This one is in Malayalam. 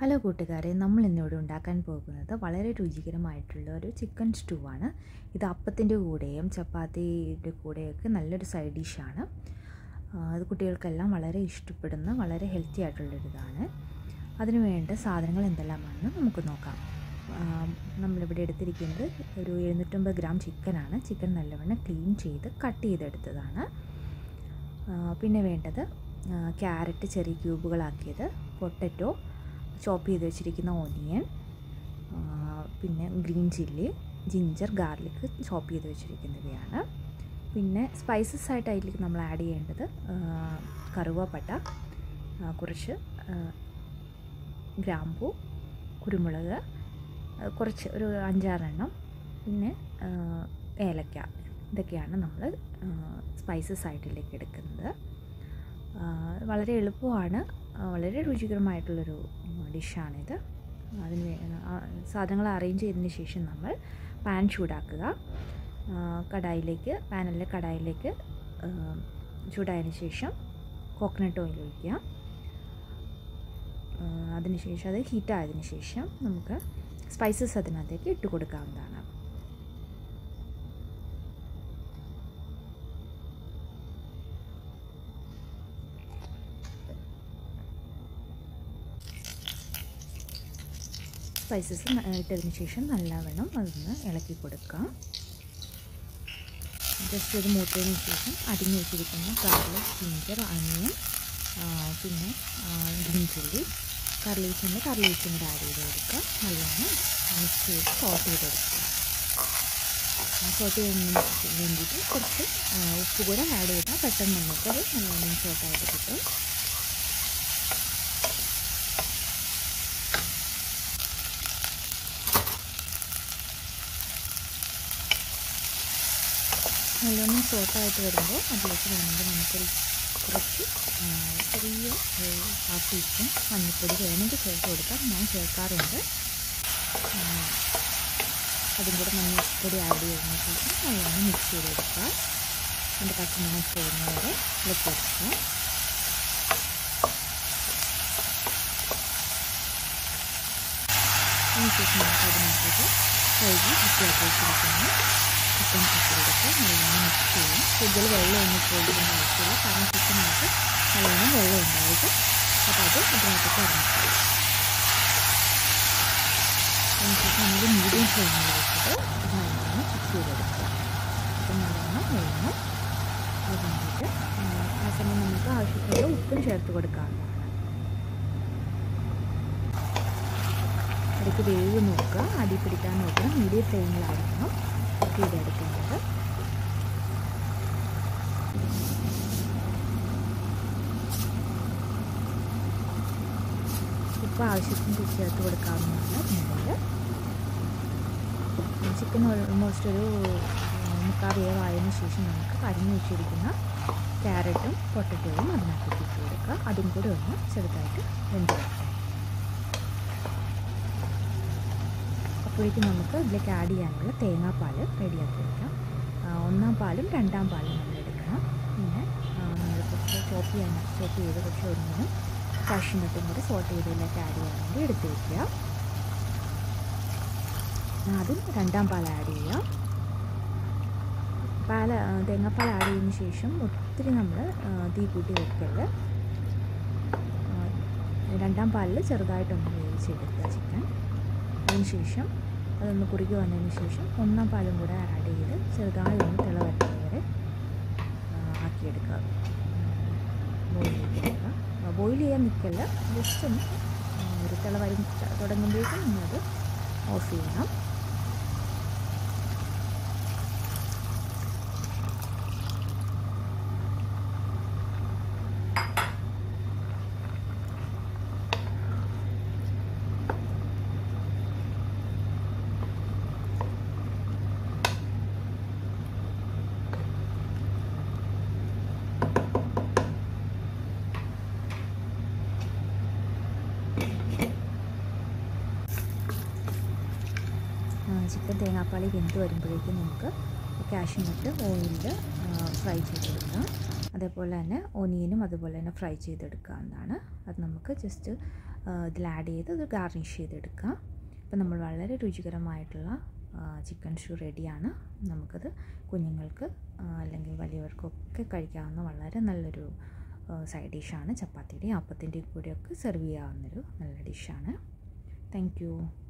ഹലോ കൂട്ടുകാരെ നമ്മൾ ഇന്നിവിടെ ഉണ്ടാക്കാൻ പോകുന്നത് വളരെ രുചികരമായിട്ടുള്ള ഒരു ചിക്കൻ സ്റ്റൂ ആണ് ഇത് അപ്പത്തിൻ്റെ കൂടെയും ചപ്പാത്തിയുടെ കൂടെയൊക്കെ നല്ലൊരു സൈഡ് ഡിഷാണ് അത് കുട്ടികൾക്കെല്ലാം വളരെ ഇഷ്ടപ്പെടുന്ന വളരെ ഹെൽത്തി ആയിട്ടുള്ളൊരിതാണ് അതിനു വേണ്ട സാധനങ്ങൾ എന്തെല്ലാമാണെന്ന് നമുക്ക് നോക്കാം നമ്മളിവിടെ എടുത്തിരിക്കുന്നത് ഒരു എഴുന്നൂറ്റമ്പത് ഗ്രാം ചിക്കനാണ് ചിക്കൻ നല്ലവണ്ണം ക്ലീൻ ചെയ്ത് കട്ട് ചെയ്തെടുത്തതാണ് പിന്നെ വേണ്ടത് ക്യാരറ്റ് ചെറിയ ക്യൂബുകളാക്കിയത് പൊട്ടറ്റോ ചോപ്പ് ചെയ്ത് വെച്ചിരിക്കുന്ന ഓനിയൻ പിന്നെ green chilli ginger garlic chop ചെയ്ത് വെച്ചിരിക്കുന്നവയാണ് പിന്നെ സ്പൈസസ് ആയിട്ട് അതിലേക്ക് നമ്മൾ ആഡ് ചെയ്യേണ്ടത് കറുവപ്പട്ട കുറച്ച് ഗ്രാമ്പു കുരുമുളക് കുറച്ച് ഒരു അഞ്ചാറെണ്ണം പിന്നെ ഏലക്ക ഇതൊക്കെയാണ് നമ്മൾ സ്പൈസസ് ആയിട്ടിലേക്ക് എടുക്കുന്നത് വളരെ എളുപ്പമാണ് വളരെ രുചികരമായിട്ടുള്ളൊരു ഡിഷാണിത് അതിന് സാധനങ്ങൾ അറേഞ്ച് ചെയ്തതിന് ശേഷം നമ്മൾ പാൻ ചൂടാക്കുക കടായിലേക്ക് പാനലിലെ കടായിലേക്ക് ചൂടായതിന് ശേഷം കോക്കനട്ട് ഓയിൽ ഒഴിക്കുക അതിനുശേഷം അത് ഹീറ്റായതിനു ശേഷം നമുക്ക് സ്പൈസസ് അതിനകത്തേക്ക് ഇട്ട് കൊടുക്കാവുന്നതാണ് സ്പൈസസ് ഇട്ടതിന് ശേഷം നല്ലവണ്ണം അതൊന്ന് ഇളക്കി കൊടുക്കാം ജസ്റ്റ് ഇത് മൂത്തതിന് ശേഷം അരിഞ്ഞു വെച്ചിരിക്കുന്ന ഗാർലിക് ജിഞ്ചർ അനിയൻ പിന്നെ ഗ്രീൻ ചില്ലി കർലീസിൻ്റെ കർലീസും കൂടെ ആഡ് ചെയ്ത് കൊടുക്കുക നല്ലോണം മിക്സ് ചെയ്ത് സോട്ട് ചെയ്തെടുക്കുക സോട്ട് ചെയ്യുന്നതിന് വേണ്ടിയിട്ട് കുറച്ച് ഉപ്പ് കൂടെ ആഡ് ചെയ്താൽ പെട്ടെന്ന് നമുക്കത് നല്ലോണം സോട്ടായിട്ട് കിട്ടും നല്ലോണം സോട്ടായിട്ട് വരുമ്പോൾ അതിലേക്ക് വേണമെങ്കിൽ നമുക്കൊരു കുറച്ച് ചെറിയ ഹാഫ് ടീസ്പൂൺ മഞ്ഞൾപ്പൊടി വേണമെങ്കിൽ ചേർത്ത് കൊടുക്കാം ഞാൻ ചേർക്കാറുണ്ട് അതും കൂടെ മഞ്ഞൾപ്പൊടി ആഡ് ചെയ്യുന്ന ശേഷം നല്ലോണം മിക്സ് ചെയ്തെടുക്കുക അതിൻ്റെ പച്ചമണം പോകുന്നവരെ ഇളക്കി വെക്കുക അതിനുശേഷം നമുക്ക് അതിനകത്തേക്ക് കഴുകി വൃത്തിയാക്കി വെച്ചിരിക്കുന്നു ചിക്കൻ ഇട്ടെടുത്ത് നല്ലോണം മിക്സ് ചെയ്യും കൂടുതൽ വെള്ളം ഒന്നും പോയിരിക്കുന്ന ആവശ്യമില്ല കാരണം ചിക്കനകത്ത് നല്ലോണം വെള്ളം ഉണ്ടായിരിക്കും അപ്പോൾ അത് ഇതിനകത്തേക്ക് ഇറങ്ങിക്കും അതിനുശേഷം നമുക്ക് മീഡിയം ഫ്ലെയിമിൽ വെച്ചിട്ട് നല്ലോണം മിക്സ് ചെയ്തെടുക്കുക അപ്പം നല്ലോണം വെള്ളം അത് കണ്ടിട്ട് ആ സമയം നമുക്ക് ആവശ്യത്തിനുള്ള ഉപ്പും ചേർത്ത് കൊടുക്കാവുന്നതാണ് ഇടയ്ക്ക് വേവ് നോക്കുക അടി പിടിക്കാൻ നോക്കുക മീഡിയം ഫ്ലെയിമിലായിരിക്കണം കുക്ക് ചെയ്തെടുക്കേണ്ടത് ഉപ്പ് ആവശ്യത്തിന് ചേർത്ത് കൊടുക്കാവുന്നതാണ് മുകളിൽ ചിക്കൻ ഓൾമോസ്റ്റ് ഒരു മുക്കാൽ വേവായതിനു ശേഷം നമുക്ക് കരിഞ്ഞു വെച്ചിരിക്കുന്ന ക്യാരറ്റും പൊട്ടറ്റോയും അതിനകത്തേക്ക് ഇട്ട് കൊടുക്കുക അതും കൂടെ ഒന്ന് ചെറുതായിട്ട് വെന്ത് വെക്കാം അപ്പോഴേക്കും നമുക്ക് ഇതിലേക്ക് ആഡ് ചെയ്യാനുള്ള തേങ്ങാപ്പാൽ റെഡിയാക്കി വെക്കാം ഒന്നാം പാലും രണ്ടാം പാലും നമ്മൾ എടുക്കണം പിന്നെ നമ്മൾ കുറച്ച് ചോപ്പ് ചെയ്യാൻ ചോപ്പ് ചെയ്ത് കുറച്ച് ഒന്നിനും കാഷ്യൂനട്ടും കൂടി സോട്ട് ചെയ്തതിലേക്ക് ആഡ് ചെയ്യാൻ വേണ്ടി എടുത്ത് വയ്ക്കുക ആദ്യം രണ്ടാം പാൽ ആഡ് ചെയ്യാം പാൽ തേങ്ങാപ്പാൽ ആഡ് ചെയ്തതിന് ശേഷം ഒത്തിരി നമ്മൾ തീ കൂട്ടി വെക്കരുത് രണ്ടാം പാലിൽ ചെറുതായിട്ടൊന്ന് വേവിച്ചെടുക്കുക ചിക്കൻ അതിനുശേഷം അതൊന്ന് കുറുകി വന്നതിന് ശേഷം ഒന്നാം പാലും കൂടെ ആഡ് ചെയ്ത് ചെറുതായി ഒന്ന് തിള വരുന്നത് വരെ ആക്കിയെടുക്കുക ബോയിൽ ചെയ്തെടുക്കുക ബോയിൽ ചെയ്യാൻ നിൽക്കല്ല ജസ്റ്റ് ഒന്ന് ഒരു തിള വരും തുടങ്ങുമ്പോഴേക്കും നമ്മളത് ഓഫ് ചെയ്യണം ചിക്കൻ തേങ്ങാപ്പാളി വെന്ത് വരുമ്പോഴേക്കും നമുക്ക് കാഷ്യൂനട്ട് ഓയിലിൽ ഫ്രൈ ചെയ്തെടുക്കാം അതേപോലെ തന്നെ ഒനിയനും അതുപോലെ തന്നെ ഫ്രൈ ചെയ്തെടുക്കാവുന്നതാണ് അത് നമുക്ക് ജസ്റ്റ് ഇതിൽ ആഡ് ചെയ്ത് അത് ഗാർണിഷ് ചെയ്തെടുക്കുക അപ്പോൾ നമ്മൾ വളരെ രുചികരമായിട്ടുള്ള ചിക്കൻ സ്റ്റൂ റെഡിയാണ് നമുക്കത് കുഞ്ഞുങ്ങൾക്ക് അല്ലെങ്കിൽ വലിയവർക്കൊക്കെ കഴിക്കാവുന്ന വളരെ നല്ലൊരു സൈഡ് ഡിഷാണ് ചപ്പാത്തിയുടെയും അപ്പത്തിൻ്റെയും കൂടെയൊക്കെ സെർവ് ചെയ്യാവുന്നൊരു നല്ല ഡിഷാണ് താങ്ക്